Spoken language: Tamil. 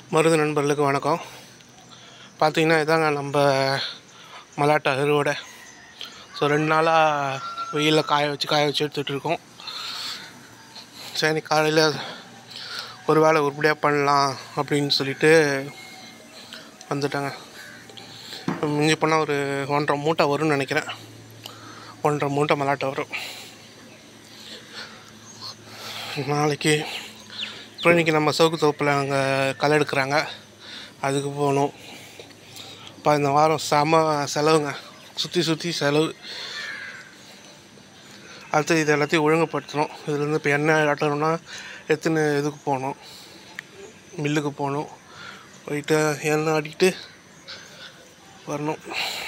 மருது நண்பர்களுக்கு வணக்கம் பார்த்தீங்கன்னா இதாங்க நம்ம மலாட்டை அறுவடை ஸோ ரெண்டு நாளாக வெயிலில் காய வச்சு காய வச்சு எடுத்துகிட்டு இருக்கோம் சரி காலையில் ஒரு வேளை உருப்படியாக பண்ணலாம் அப்படின்னு சொல்லிட்டு வந்துட்டாங்க மிஞ்சி போனால் ஒரு ஒன்றரை மூட்டை வரும்னு நினைக்கிறேன் ஒன்றரை மூட்டை மலாட்டை வரும் நாளைக்கு இப்போ இன்றைக்கி நம்ம சவுக்கு தோப்பில் அங்கே களை எடுக்கிறாங்க அதுக்கு போகணும் இப்போ இந்த வாரம் செம செலவுங்க சுற்றி சுற்றி செலவு அடுத்து இது எல்லாத்தையும் ஒழுங்குபடுத்தணும் இதுலேருந்து இப்போ எண்ணெய் ஆட்டணும்னா எத்தனை இதுக்கு போகணும் மில்லுக்கு போகணும் போயிட்டு எண்ணெய் ஆட்டிட்டு வரணும்